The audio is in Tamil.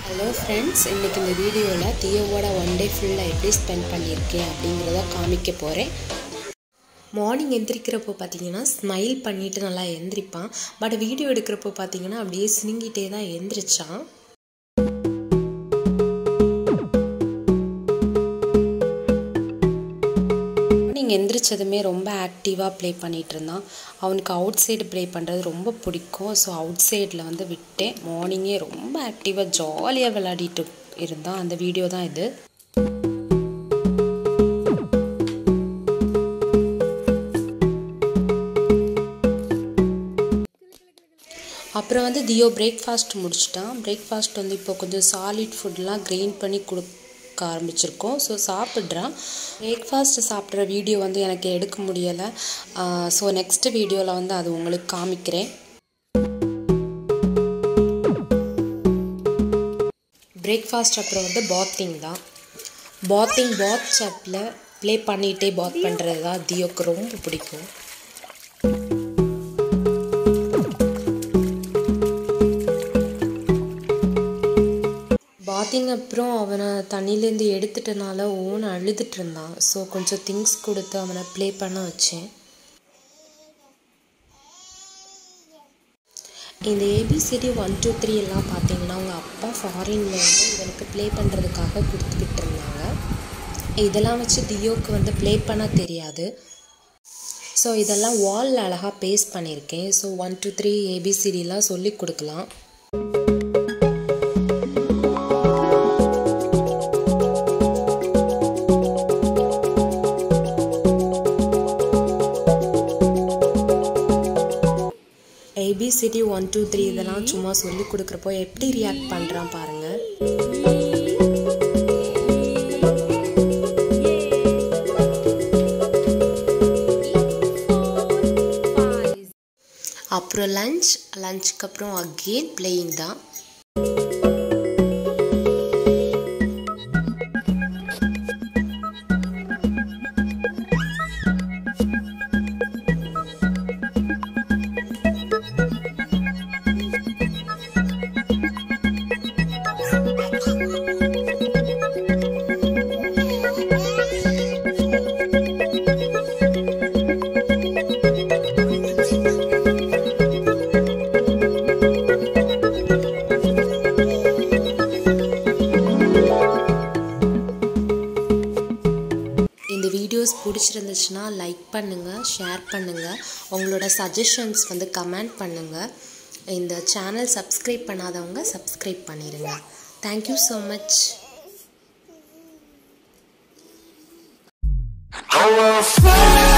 ஹலோ ஃப்ரெண்ட்ஸ் இன்றைக்கி இந்த வீடியோவில் தியோவோட ஒன் டே ஃபுல்லாக எப்படி ஸ்பெண்ட் பண்ணியிருக்கேன் அப்படிங்கிறத காமிக்க போகிறேன் மார்னிங் எந்திரிக்கிறப்போ பார்த்தீங்கன்னா ஸ்மைல் பண்ணிவிட்டு நல்லா எந்திரிப்பான் பட் வீடியோ எடுக்கிறப்போ பார்த்தீங்கன்னா அப்படியே சினிங்கிட்டே தான் எந்திரிச்சான் மார்னிங் எந்திரிச்சதுமே ரொம்ப ஆக்டிவாக ப்ளே பண்ணிகிட்டு இருந்தான் அவனுக்கு அவுட் சைடு ப்ளே பண்ணுறது ரொம்ப பிடிக்கும் ஸோ அவுட் சைடில் வந்து விட்டேன் மார்னிங்கே ரொம்ப ஆக்டிவாக ஜாலியாக விளையாடிட்டு இருந்தான் அந்த வீடியோ தான் இது அப்புறம் வந்து தியோ பிரேக்ஃபாஸ்ட் முடிச்சிட்டான் பிரேக்ஃபாஸ்ட் வந்து இப்போ கொஞ்சம் சாலிட் ஃபுட்லாம் கிரைண்ட் பண்ணி கொடுக்க ஆரம்பிச்சிருக்கோம் ஸோ சாப்பிட்றான் பிரேக்ஃபாஸ்ட் சாப்பிட்ற வீடியோ வந்து எனக்கு எடுக்க முடியலை ஸோ நெக்ஸ்ட் வீடியோவில் வந்து அது உங்களுக்கு காமிக்கிறேன் பிரேக்ஃபாஸ்ட் அப்புறம் வந்து பாத்திங் தான் பாத்திங் பாத் சப்பில் ப்ளே பண்ணிகிட்டே பாத் பண்ணுறது தான் தியோக்கு ரொம்ப பிடிக்கும் பாத்திங் அப்புறம் அவனை தண்ணியிலேருந்து எடுத்துட்டனால ஓன் அழுதுட்டு இருந்தான் ஸோ கொஞ்சம் திங்ஸ் கொடுத்து அவனை ப்ளே பண்ண வச்சேன் இந்த ஏபிசிடி ஒன் டூ த்ரீ எல்லாம் பார்த்தீங்கன்னா அவங்க அப்பா ஃபாரினில் வந்து இவனுக்கு ப்ளே பண்ணுறதுக்காக கொடுத்துக்கிட்டு இருந்தாங்க இதெல்லாம் வச்சு தியோக்கு வந்து ப்ளே பண்ண தெரியாது ஸோ இதெல்லாம் வாலில் அழகாக பேஸ்ட் பண்ணியிருக்கேன் ஸோ ஒன் டூ த்ரீ ஏபிசிடிலாம் சொல்லி கொடுக்கலாம் ஏபிசிடி ஒன் டூ த்ரீ இதெல்லாம் சும்மா சொல்லி கொடுக்குறப்போ எப்படி ரியாக்ட் பண்ணுறான் பாருங்கள் அப்புறம் லஞ்ச் லஞ்சுக்கு அப்புறம் அகெயின் பிளேயிங் தான் இந்த வீடியோஸ் பிடிச்சிருந்துச்சுன்னா லைக் பண்ணுங்கள் ஷேர் பண்ணுங்கள் உங்களோட சஜஷன்ஸ் வந்து கமெண்ட் பண்ணுங்கள் இந்த சேனல் சப்ஸ்கிரைப் பண்ணாதவங்க சப்ஸ்கிரைப் பண்ணிடுங்க thank you so much Oh, well,